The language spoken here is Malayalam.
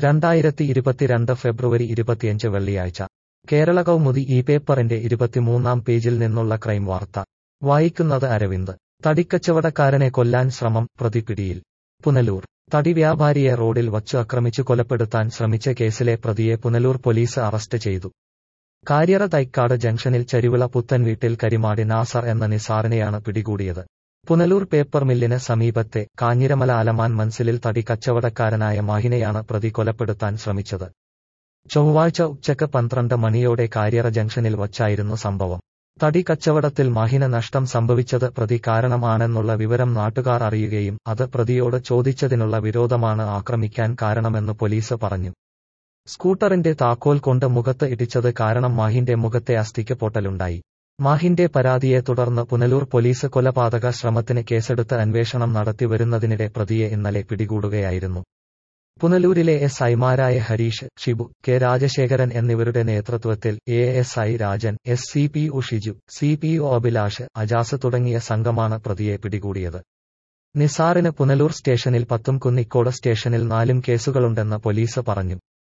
രണ്ടായിരത്തി ഇരുപത്തിരണ്ട് ഫെബ്രുവരി ഇരുപത്തിയഞ്ച് വെള്ളിയാഴ്ച കേരള കൗമുദി ഈ പേപ്പറിന്റെ ഇരുപത്തിമൂന്നാം പേജിൽ നിന്നുള്ള ക്രൈം വാർത്ത വായിക്കുന്നത് അരവിന്ദ് തടിക്കച്ചവടക്കാരനെ കൊല്ലാൻ ശ്രമം പ്രതി പിടിയിൽ പുനലൂർ തടി വ്യാപാരിയെ റോഡിൽ വച്ചു ആക്രമിച്ചു കൊലപ്പെടുത്താൻ ശ്രമിച്ച കേസിലെ പ്രതിയെ പുനലൂർ പോലീസ് അറസ്റ്റ് ചെയ്തു കാര്യറ തൈക്കാട് ജംഗ്ഷനിൽ ചരിവിള പുത്തൻ വീട്ടിൽ കരിമാടി നാസർ എന്ന നിസാറിനെയാണ് പിടികൂടിയത് പുനലൂർ പേപ്പർ മില്ലിന് സമീപത്തെ കാഞ്ഞിരമല അലമാൻ മൻസിലിൽ തടി കച്ചവടക്കാരനായ മാഹിനെയാണ് പ്രതി കൊലപ്പെടുത്താൻ ശ്രമിച്ചത് ചൊവ്വാഴ്ച ഉച്ചക്ക് പന്ത്രണ്ട് മണിയോടെ കാര്യറ ജംഗ്ഷനിൽ വച്ചായിരുന്നു സംഭവം തടി കച്ചവടത്തിൽ മാഹിന നഷ്ടം സംഭവിച്ചത് പ്രതി കാരണമാണെന്നുള്ള വിവരം നാട്ടുകാർ അറിയുകയും അത് പ്രതിയോട് ചോദിച്ചതിനുള്ള വിരോധമാണ് ആക്രമിക്കാൻ കാരണമെന്ന് പോലീസ് പറഞ്ഞു സ്കൂട്ടറിന്റെ താക്കോൽ കൊണ്ട് മുഖത്ത് ഇടിച്ചത് കാരണം മാഹിന്റെ മുഖത്തെ അസ്ഥിക്ക് പൊട്ടലുണ്ടായി മാഹിന്റെ പരാതിയെ തുടർന്ന് പുനലൂർ പോലീസ് കൊലപാതക ശ്രമത്തിന് കേസെടുത്ത് അന്വേഷണം നടത്തി വരുന്നതിനിടെ പ്രതിയെ ഇന്നലെ പിടികൂടുകയായിരുന്നു പുനലൂരിലെ എസ് ഐമാരായ ഹരീഷ് ഷിബു കെ രാജശേഖരൻ എന്നിവരുടെ നേതൃത്വത്തിൽ A S I Rajan S C P ഉ Shiju C P O Abhilash Ajas തുടങ്ങിയ സംഘമാണ് പ്രതിയെ പിടികൂടിയത് നിസാറിന് പുനലൂർ സ്റ്റേഷനിൽ പത്തും കുന്നിക്കോട് സ്റ്റേഷനിൽ നാലും കേസുകളുണ്ടെന്ന് പോലീസ് പറഞ്ഞു